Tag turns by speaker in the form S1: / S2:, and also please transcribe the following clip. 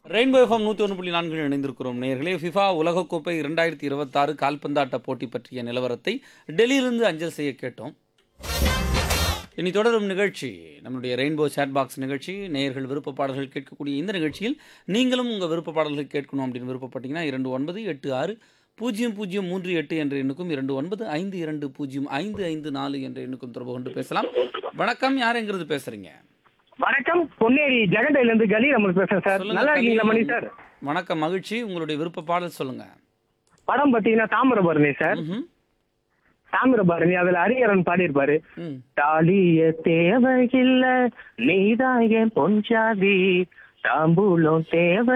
S1: Rainbow FM நூற்றி ஒன்று புள்ளி நான்கு இணைந்திருக்கிறோம் நேர்களே ஃபிஃபா உலகக்கோப்பை இரண்டாயிரத்தி இருபத்தாறு கால்பந்தாட்ட போட்டி பற்றிய நிலவரத்தை டெல்லியிலிருந்து அஞ்சல் செய்ய கேட்டோம் இனி தொடரும் நிகழ்ச்சி நம்மளுடைய ரெயின்போ சேட் பாக்ஸ் நிகழ்ச்சி நேயர்கள் விருப்ப பாடல்கள் கேட்கக்கூடிய இந்த நிகழ்ச்சியில் நீங்களும் உங்கள் விருப்ப பாடல்கள் கேட்கணும் அப்படின்னு விருப்பப்பட்டீங்கன்னா இரண்டு ஒன்பது எட்டு ஆறு பூஜ்ஜியம் பூஜ்ஜியம் மூன்று எட்டு என்ற எண்ணுக்கும் இரண்டு ஒன்பது ஐந்து இரண்டு பூஜ்ஜியம் ஐந்து ஐந்து நாலு என்ற எண்ணுக்கும் தொடர்பு கொண்டு பேசலாம் வணக்கம் யாருங்கிறது பேசுறீங்க
S2: வணக்கம் பொன்னேரி ஜெகண்டையில இருந்து கலி நம்மளுக்கு பேசுறேன் சார்
S1: சொல்லுங்க,
S2: நல்லா இருக்கீங்களா மணி
S1: கலீல்.
S2: சார்
S1: வணக்கம் மகிழ்ச்சி உங்களுடைய விருப்ப பாடல் சொல்லுங்க
S2: படம் பாத்தீங்கன்னா தாமிரபரணி சார்
S1: ம்ஹும்.
S2: தாமிரபரணி அதுல ஹரிஹரன் பாடியிருப்பாரு
S1: ம்
S2: தாலிய தேவையில்ல நீதான் என் பொஞ்சாதி தாம்பூலம் தேவை